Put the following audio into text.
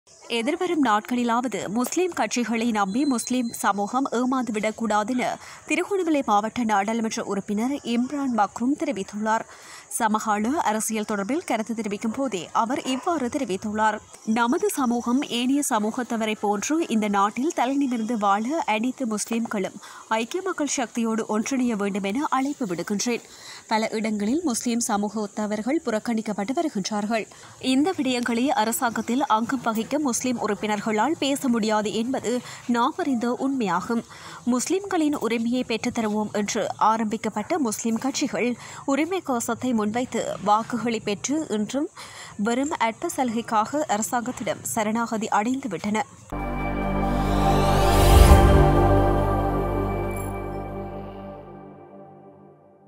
எதிர்வரும் நாட்களிலாவது முஸ்லிம் கட்சிகளை நம்பி முஸ்லிம் சமூகம் ஏமாந்துவிடக்கூடாது என திருகோணமலை மாவட்ட நாடாளுமன்ற உறுப்பினர் இம்ரான் மக்ரூம் தெரிவித்துள்ளார் சமகால அரசியல் தொடர்பில் கருத்து தெரிவிக்கும் போதே அவர் இவ்வாறு தெரிவித்துள்ளார் நமது சமூகம் ஏனைய சமூகத்தவரை போன்று இந்த நாட்டில் தலைநிமிர்ந்து வாழ அனைத்து முஸ்லிம்களும் ஐக்கிய மக்கள் சக்தியோடு ஒன்றிணைய வேண்டும் என அழைப்பு விடுக்கின்றேன் பல இடங்களில் முஸ்லிம் சமூகத்தவர்கள் புறக்கணிக்கப்பட்டு வருகின்றார்கள் இந்த விடயங்களை அரசாங்கத்தில் அங்கம் வகிக்க முஸ்லிம் உறுப்பினர்களால் பேச முடியாது என்பது நாம் அறிந்த உண்மையாகும் முஸ்லிம்களின் உரிமையை பெற்றுத்தருவோம் என்று ஆரம்பிக்கப்பட்ட முஸ்லிம் கட்சிகள் உரிமை கோஷத்தை முன்வைத்து வாக்குகளை பெற்று இன்றும் வெறும் அற்ப சலுகைக்காக அரசாங்கத்திடம் சரணாகதி அடைந்துவிட்டன